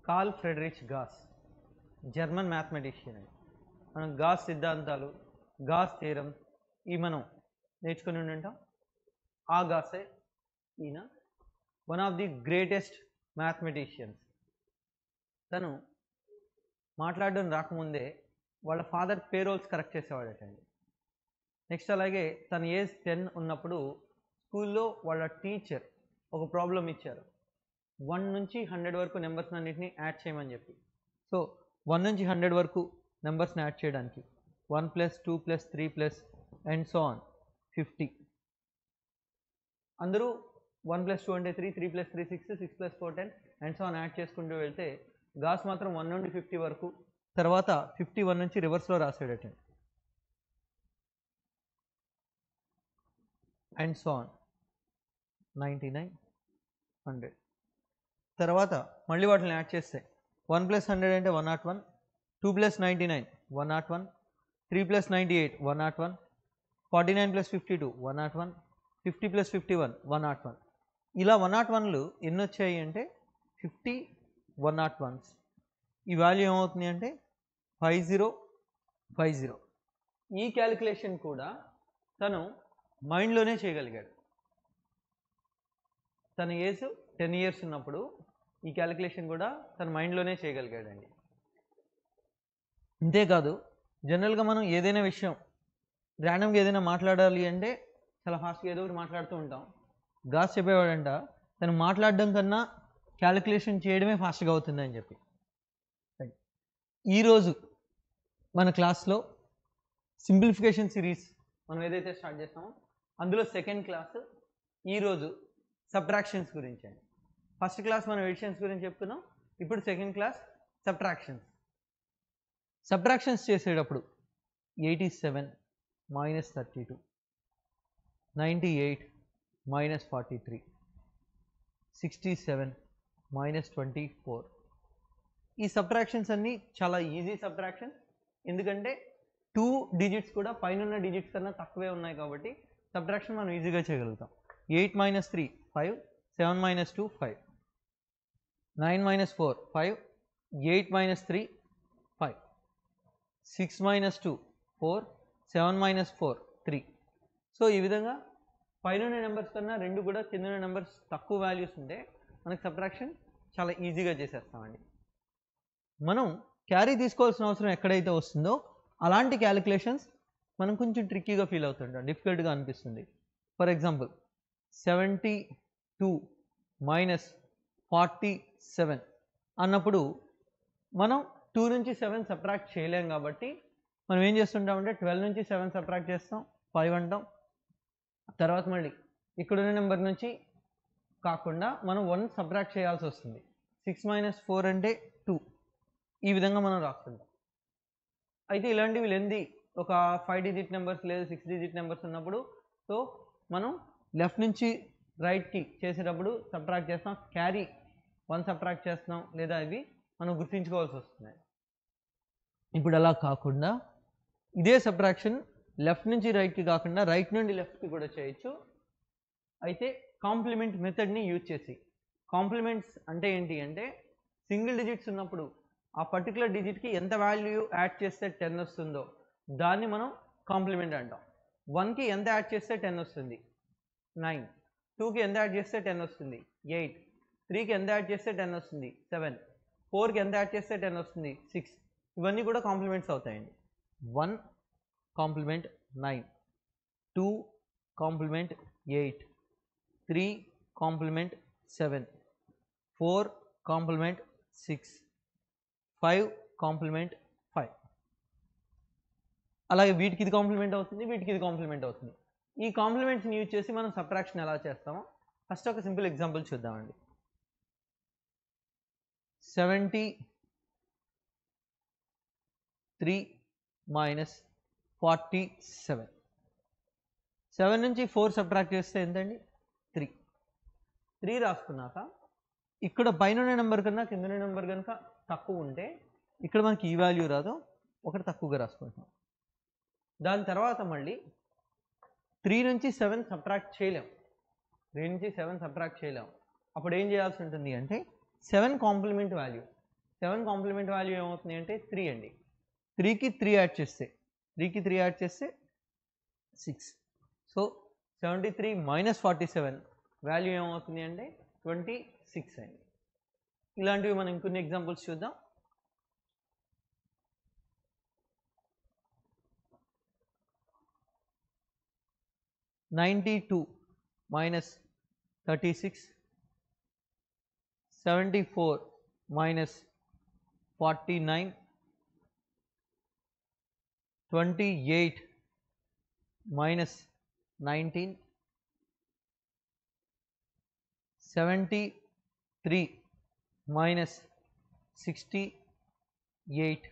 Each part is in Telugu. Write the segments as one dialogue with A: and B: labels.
A: Curl Friedrich Gauss German mathematician అండి మనం గాస్ సిద్ధాంతాలు గాస్ థీరం ఈ మనం నేర్చుకుని ఉండి ఉంటాం ఆ గాసే ఈయన one of the greatest mathematicians తను మాట్లాడడం రాకముందే వాళ్ళ ఫాదర్ పేరోల్స్ కరెక్ట్ చేసేవాడటండి నెక్స్ట్ అలాగే తన ఏజ్ టెన్ ఉన్నప్పుడు స్కూల్లో వాళ్ళ టీచర్ ఒక ప్రాబ్లం ఇచ్చారు వన్ నుంచి హండ్రెడ్ వరకు నెంబర్స్ అన్నింటినీ యాడ్ చేయమని చెప్పి సో వన్ నుంచి హండ్రెడ్ వరకు నెంబర్స్ని యాడ్ చేయడానికి one plus two plus three plus and so on fifty అందరూ వన్ ప్లస్ టూ అంటే three three plus three six six plus four ten and so on add చేసుకుంటూ వెళ్తే గాస్ మాత్రం వన్ నుండి ఫిఫ్టీ వరకు తర్వాత ఫిఫ్టీ వన్ నుంచి రివర్స్లో రాసాడటండి and so on ninety nine hundred తర్వాత మళ్ళీ వాటిని యాడ్ చేస్తే వన్ ప్లస్ హండ్రెడ్ అంటే one not one two plus ninety nine one not one three plus ninety eight one not one forty nine plus fifty two one not one fifty plus fifty one one not one ఇలా వన్ నాట్ వన్లు ఎన్ని వచ్చాయి అంటే ఫిఫ్టీ వన్ నాట్ వన్స్ ఈ వాల్యూ ఏమవుతుంది అంటే ఫైవ్ జీరో ఫైవ్ జీరో ఈ క్యాలిక్యులేషన్ కూడా తను మైండ్లోనే చేయగలిగాడు తన ఏజ్ టెన్ ఇయర్స్ ఉన్నప్పుడు ఈ క్యాలిక్యులేషన్ కూడా తన మైండ్లోనే చేయగలిగాడండి అంతేకాదు జనరల్గా మనం ఏదైనా విషయం ర్యాండమ్గా ఏదైనా మాట్లాడాలి అంటే చాలా ఫాస్ట్గా ఏదో ఒకటి మాట్లాడుతూ ఉంటాం గాస్ చెప్పేవాడంట తను మాట్లాడడం కన్నా క్యాలిక్యులేషన్ చేయడమే ఫాస్ట్గా అవుతుందని చెప్పి ఈరోజు మన క్లాస్లో సింప్లిఫికేషన్ సిరీస్ మనం ఏదైతే స్టార్ట్ చేస్తామో అందులో సెకండ్ క్లాస్ ఈరోజు సబ్ట్రాక్షన్స్ గురించి అండి ఫస్ట్ క్లాస్ మనం ఎడిషన్స్ గురించి చెప్పుకున్నాం ఇప్పుడు సెకండ్ క్లాస్ సబ్ట్రాక్షన్స్ సబ్ట్రాక్షన్స్ చేసేటప్పుడు eighty seven minus thirty two ninety eight minus forty three sixty seven minus twenty four ఈ సబ్ట్రాక్షన్స్ అన్నీ చాలా ఈజీ సబ్ట్రాక్షన్ ఎందుకంటే టూ డిజిట్స్ కూడా పైన డిజిట్స్ కన్నా తక్కువే ఉన్నాయి కాబట్టి సబ్ట్రాక్షన్ మనం ఈజీగా చేయగలుగుతాం eight minus three five seven minus two five nine minus four five eight minus three five six minus two four seven minus four three so ఈ విధంగా పైన నెంబర్స్ కన్నా రెండు కూడా కింద నెంబర్స్ తక్కువ వాల్యూస్ ఉంటే మనకి సబ్ట్రాక్షన్ చాలా ఈజీగా చేసేస్తామండి మనం క్యారీ తీసుకోవాల్సిన అవసరం ఎక్కడైతే వస్తుందో అలాంటి క్యాలిక్యులేషన్స్ మనం కొంచెం ట్రిక్కీగా ఫీల్ అవుతుంటాం డిఫికల్ట్గా అనిపిస్తుంది for example seventy two minus forty seven అన్నప్పుడు మనం టూ నుంచి సెవెన్ సబ్ట్రాక్ట్ చేయలేం కాబట్టి మనం ఏం చేస్తుంటామంటే ట్వెల్వ్ నుంచి సెవెన్ సబ్ట్రాక్ట్ చేస్తాం ఫైవ్ అంటాం తర్వాత మళ్ళీ ఇక్కడున్న నెంబర్ నుంచి కాకుండా మనం వన్ సబ్ట్రాక్ట్ చేయాల్సి వస్తుంది సిక్స్ మైనస్ ఫోర్ అంటే టూ ఈ విధంగా మనం రాస్తుంటాం అయితే ఇలాంటివి లెంది ఒక ఫైవ్ డిజిట్ నెంబర్స్ లేదా సిక్స్ డిజిట్ నెంబర్స్ ఉన్నప్పుడు సో మనం లెఫ్ట్ నుంచి రైట్కి చేసేటప్పుడు సబ్ట్రాక్ట్ చేస్తాం క్యారీ వన్ సబ్ట్రాక్ట్ చేస్తున్నాం లేదా ఇవి మనం గుర్తుంచుకోవాల్సి వస్తుంది ఇప్పుడు అలా కాకుండా ఇదే సబ్ట్రాక్షన్ లెఫ్ట్ నుంచి రైట్కి కాకుండా రైట్ నుండి లెఫ్ట్కి కూడా చేయొచ్చు అయితే కాంప్లిమెంట్ మెథడ్ని యూజ్ చేసి కాంప్లిమెంట్స్ అంటే ఏంటి అంటే సింగిల్ డిజిట్స్ ఉన్నప్పుడు ఆ పర్టికులర్ డిజిట్కి ఎంత వాల్యూ యాడ్ చేస్తే టెన్ వస్తుందో దాన్ని మనం కాంప్లిమెంట్ అంటాం వన్కి ఎంత యాడ్ చేస్తే టెన్ వస్తుంది నైన్ టూకి ఎంత యాడ్ చేస్తే టెన్ వస్తుంది ఎయిట్ త్రీకి ఎంత యాడ్ చేస్తే టెన్ వస్తుంది సెవెన్ ఫోర్కి ఎంత యాడ్ చేస్తే టెన్ వస్తుంది సిక్స్ ఇవన్నీ కూడా కాంప్లిమెంట్స్ అవుతాయండి one complement nine two complement eight three complement seven four complement six five complement five అలాగే వీటికి ఇది కాంప్లిమెంట్ అవుతుంది వీటికి ఇది కాంప్లిమెంట్ అవుతుంది ఈ కాంప్లిమెంట్స్ని యూజ్ చేసి మనం సబ్ట్రాక్షన్ ఎలా చేస్తామో ఫస్ట్ ఒక సింపుల్ ఎగ్జాంపుల్ చూద్దామండి seventy three minus forty seven seven నుంచి ఫోర్ సబ్ట్రాక్ట్ చేస్తే ఎంతండి త్రీ త్రీ రాసుకున్నాక ఇక్కడ పైన నెంబర్ కన్నా కింద నెంబర్ కనుక తక్కువ ఉంటే ఇక్కడ మనకి ఈ వాల్యూ రాదు ఒకటి తక్కువగా రాసుకుంటాం దాని తర్వాత మళ్ళీ త్రీ నుంచి సెవెన్ సబ్ట్రాక్ట్ చేయలేం త్రీ నుంచి సెవెన్ సబ్ట్రాక్ట్ చేయలేం అప్పుడు ఏం చేయాల్సి ఉంటుంది అంటే seven complement value seven complement value ఏమవుతుంది అంటే త్రీ అండి త్రీకి త్రీ యాడ్ చేస్తే త్రీకి త్రీ యాడ్ చేస్తే six so seventy three minus forty seven value ఏమవుతుంది అంటే ట్వంటీ సిక్స్ అండి ఇలాంటివి మనం ఇంకొన్ని ఎగ్జాంపుల్స్ చూద్దాం ninety two minus thirty six seventy four minus forty nine twenty eight minus nineteen seventy three minus sixty eight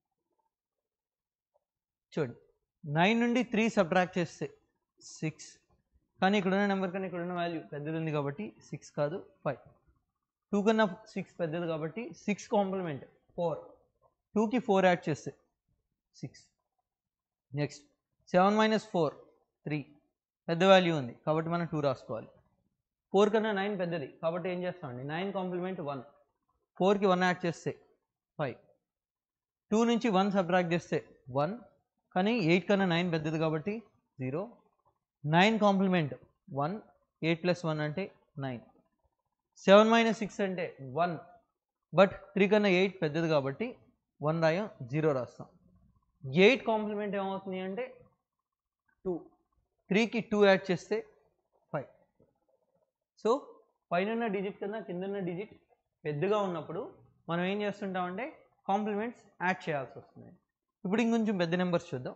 A: చూడండి నైన్ నుండి త్రీ సబ్ట్రాక్ట్ చేస్తే సిక్స్ కానీ ఇక్కడ ఉన్న నెంబర్ కన్నా ఇక్కడ ఉన్న వాల్యూ పెద్దది ఉంది కాబట్టి సిక్స్ కాదు ఫైవ్ టూ కన్నా సిక్స్ పెద్దది కాబట్టి సిక్స్ కాంప్లిమెంట్ ఫోర్ టూకి ఫోర్ యాడ్ చేస్తే six next seven minus four three పెద్ద వాల్యూ ఉంది కాబట్టి మనం టూ రాసుకోవాలి ఫోర్ కన్నా నైన్ పెద్దది కాబట్టి ఏం చేస్తామండి నైన్ కాంప్లిమెంట్ వన్ ఫోర్కి వన్ యాడ్ చేస్తే ఫైవ్ టూ నుంచి వన్ సబ్ట్రాక్ట్ చేస్తే వన్ కానీ ఎయిట్ కన్నా నైన్ పెద్దది కాబట్టి zero nine complement one eight plus one అంటే నైన్ సెవెన్ మైనస్ సిక్స్ అంటే వన్ బట్ త్రీ కన్నా ఎయిట్ పెద్దది కాబట్టి వన్ రాయం జీరో రాస్తాం ఎయిట్ కాంప్లిమెంట్ ఏమవుతుంది అంటే టూ త్రీకి టూ యాడ్ చేస్తే ఫైవ్ సో పైన డిజిట్ కన్నా కింద డిజిట్ పెద్దగా ఉన్నప్పుడు మనం ఏం చేస్తుంటామంటే కాంప్లిమెంట్స్ యాడ్ చేయాల్సి వస్తుంది ఇప్పుడు ఇంకొంచెం పెద్ద నెంబర్స్ చూద్దాం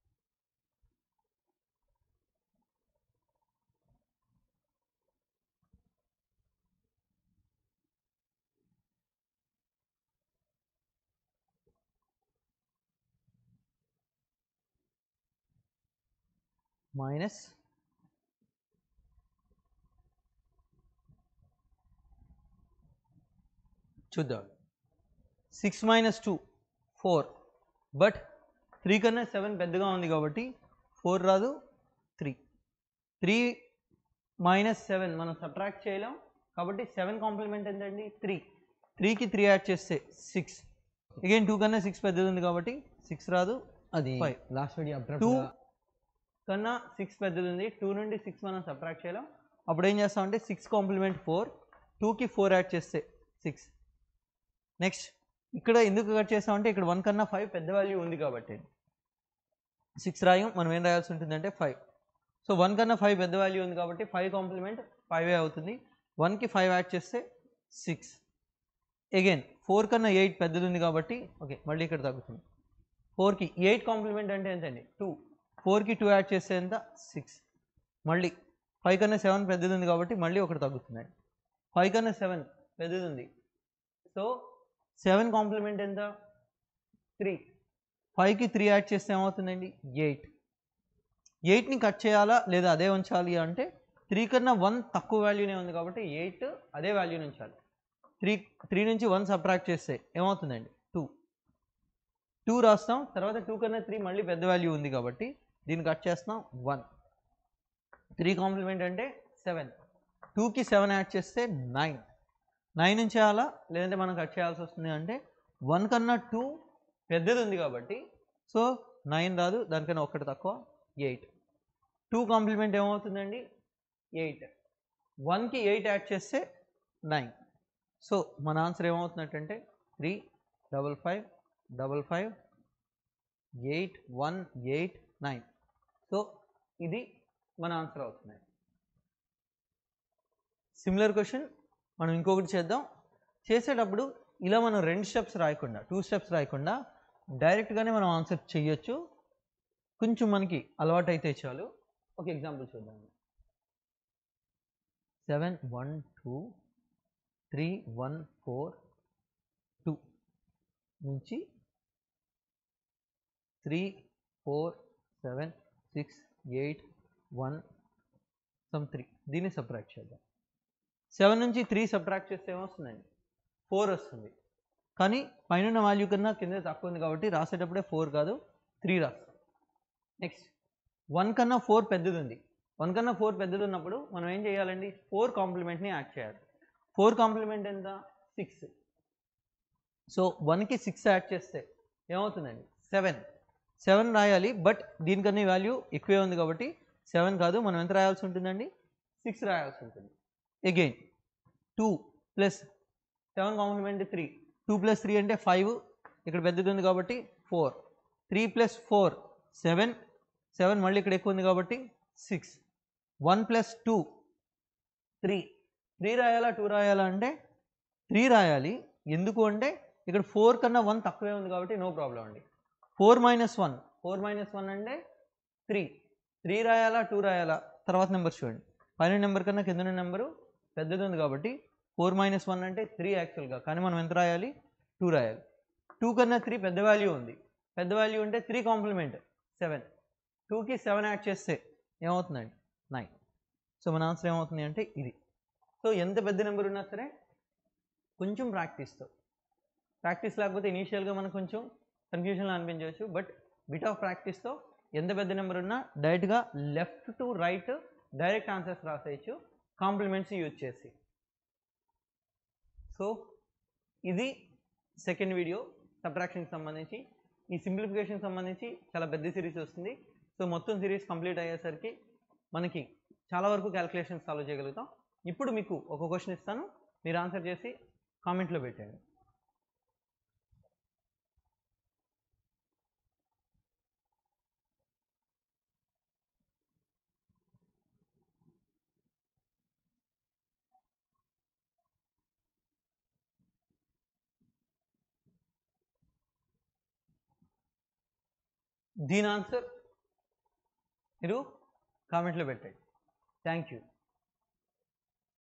A: మైనస్ చూద్దాం six minus two four but three కన్నా సెవెన్ పెద్దగా ఉంది కాబట్టి ఫోర్ రాదు త్రీ త్రీ మైనస్ సెవెన్ మనం సబ్ట్రాక్ట్ చేయలేం కాబట్టి సెవెన్ కాంప్లిమెంట్ ఎంతండి త్రీ త్రీకి త్రీ యాడ్ చేస్తే సిక్స్ అగైన్ టూ కన్నా సిక్స్ పెద్దది ఉంది కాబట్టి సిక్స్ రాదు
B: అది
A: Five.
B: లాస్ట్ వీడియో
A: టూ
B: అబ్రప్ట్
A: కన్నా సిక్స్ పెద్దది ఉంది టూ నుండి సిక్స్ మనం సబ్ట్రాక్ట్ చేయలేం అప్పుడు ఏం చేస్తామంటే సిక్స్ కాంప్లిమెంట్ ఫోర్ టూకి ఫోర్ యాడ్ చేస్తే సిక్స్ నెక్స్ట్ ఇక్కడ ఎందుకు కట్ చేస్తామంటే ఇక్కడ వన్ కన్నా ఫైవ్ పెద్ద వాల్యూ ఉంది కాబట్టి సిక్స్ రాయం మనం ఏం రాయాల్సి ఉంటుందంటే ఫైవ్ సో వన్ కన్నా ఫైవ్ పెద్ద వాల్యూ ఉంది కాబట్టి ఫైవ్ కాంప్లిమెంట్ ఫైవ్ అవుతుంది వన్కి ఫైవ్ యాడ్ చేస్తే సిక్స్ అగైన్ ఫోర్ కన్నా ఎయిట్ పెద్దది ఉంది కాబట్టి ఓకే మళ్ళీ ఇక్కడ తగ్గుతుంది ఫోర్కి ఎయిట్ కాంప్లిమెంట్ అంటే ఎంతండి టూ ఫోర్కి టూ యాడ్ చేస్తే ఎంత సిక్స్ మళ్ళీ ఫైవ్ కన్నా సెవెన్ పెద్దది ఉంది కాబట్టి మళ్ళీ ఒకటి తగ్గుతుంది ఫైవ్ కన్నా సెవెన్ పెద్దది ఉంది సో సెవెన్ కాంప్లిమెంట్ ఎంత త్రీ ఫైవ్కి త్రీ యాడ్ చేస్తే ఏమవుతుందండి ఎయిట్ ఎయిట్ని కట్ చేయాలా లేదా అదే ఉంచాలి అంటే త్రీ కన్నా వన్ తక్కువ వాల్యూనే ఉంది కాబట్టి ఎయిట్ అదే వాల్యూని ఉంచాలి త్రీ త్రీ నుంచి వన్ సబ్ట్రాక్ట్ చేస్తే ఏమవుతుందండి టూ టూ రాస్తాం తర్వాత టూ కన్నా త్రీ మళ్ళీ పెద్ద వాల్యూ ఉంది కాబట్టి దీన్ని కట్ చేస్తాం వన్ త్రీ కాంప్లిమెంట్ అంటే సెవెన్ టూకి సెవెన్ యాడ్ చేస్తే నైన్ నైన్ నుంచి చేయాలా లేదంటే మనం కట్ చేయాల్సి వస్తుంది అంటే వన్ కన్నా టూ పెద్దది ఉంది కాబట్టి సో నైన్ రాదు దానికన్నా ఒకటి తక్కువ ఎయిట్ టూ కాంప్లిమెంట్ ఏమవుతుందండి ఎయిట్ వన్కి ఎయిట్ యాడ్ చేస్తే నైన్ సో మన ఆన్సర్ ఏమవుతున్నట్టంటే three double five double five eight one eight nine so ఇది మన ఆన్సర్ అవుతుంది సిమిలర్ క్వశ్చన్ మనం ఇంకొకటి చేద్దాం చేసేటప్పుడు ఇలా మనం రెండు స్టెప్స్ రాయకుండా టూ స్టెప్స్ రాయకుండా డైరెక్ట్గానే మనం ఆన్సర్ చేయొచ్చు కొంచెం మనకి అలవాటు అయితే చాలు ఒక ఎగ్జాంపుల్ చూద్దాం seven one two three one four two నుంచి three four seven six eight one sum three దీన్ని సబ్ట్రాక్ట్ చేద్దాం సెవెన్ నుంచి త్రీ సబ్ట్రాక్ట్ చేస్తే ఏమొస్తుందండి ఫోర్ వస్తుంది కానీ పైన వాల్యూ కన్నా కింద తక్కువ ఉంది కాబట్టి రాసేటప్పుడే ఫోర్ కాదు త్రీ రాస్తాం నెక్స్ట్ వన్ కన్నా ఫోర్ పెద్దది ఉంది వన్ కన్నా ఫోర్ పెద్దది ఉన్నప్పుడు మనం ఏం చేయాలండి ఫోర్ కాంప్లిమెంట్ని యాడ్ చేయాలి ఫోర్ కాంప్లిమెంట్ ఎంత సిక్స్ సో వన్కి సిక్స్ యాడ్ చేస్తే ఏమవుతుందండి సెవెన్ సెవెన్ రాయాలి బట్ దీనికన్నా వాల్యూ ఎక్కువే ఉంది కాబట్టి సెవెన్ కాదు మనం ఎంత రాయాల్సి ఉంటుందండి సిక్స్ రాయాల్సి ఉంటుంది again two plus seven complement three two plus three అంటే ఫైవ్ ఇక్కడ పెద్దది ఉంది కాబట్టి four three plus four seven seven మళ్ళీ ఇక్కడ ఎక్కువ ఉంది కాబట్టి six one plus two three three రాయాలా టూ రాయాలా అంటే త్రీ రాయాలి ఎందుకు అంటే ఇక్కడ ఫోర్ కన్నా వన్ తక్కువే ఉంది కాబట్టి నో ప్రాబ్లం అండి four minus one four minus one అంటే త్రీ త్రీ రాయాలా టూ రాయాలా తర్వాత నెంబర్ చూడండి పైన నెంబర్ కన్నా కింద నెంబరు పెద్దది ఉంది కాబట్టి ఫోర్ మైనస్ వన్ అంటే త్రీ యాక్చువల్గా కానీ మనం ఎంత రాయాలి టూ రాయాలి టూ కన్నా త్రీ పెద్ద వాల్యూ ఉంది పెద్ద వాల్యూ ఉంటే త్రీ కాంప్లిమెంట్ సెవెన్ టూకి సెవెన్ యాడ్ చేస్తే ఏమవుతుందండి నైన్ సో మన ఆన్సర్ ఏమవుతుంది అంటే ఇది సో ఎంత పెద్ద నెంబర్ ఉన్నా సరే కొంచెం ప్రాక్టీస్తో ప్రాక్టీస్ లేకపోతే ఇనీషియల్గా మనకు కొంచెం కన్ఫ్యూజన్లో అనిపించవచ్చు బట్ బిట్ ఆఫ్ ప్రాక్టీస్తో ఎంత పెద్ద నెంబర్ ఉన్నా డైరెక్ట్గా left to right direct answers రాసేయచ్చు కాంప్లిమెంట్స్ యూజ్ చేసి సో ఇది సెకండ్ వీడియో సబ్ట్రాక్షన్కి సంబంధించి ఈ సింప్లిఫికేషన్ సంబంధించి చాలా పెద్ద సిరీస్ వస్తుంది సో మొత్తం సిరీస్ కంప్లీట్ అయ్యేసరికి మనకి చాలా వరకు క్యాలిక్యులేషన్స్ సాల్వ్ చేయగలుగుతాం ఇప్పుడు మీకు ఒక క్వశ్చన్ ఇస్తాను మీరు ఆన్సర్ చేసి కామెంట్లో పెట్టండి దీని ఆన్సర్ మీరు కామెంట్లో పెట్టండి థ్యాంక్ యూ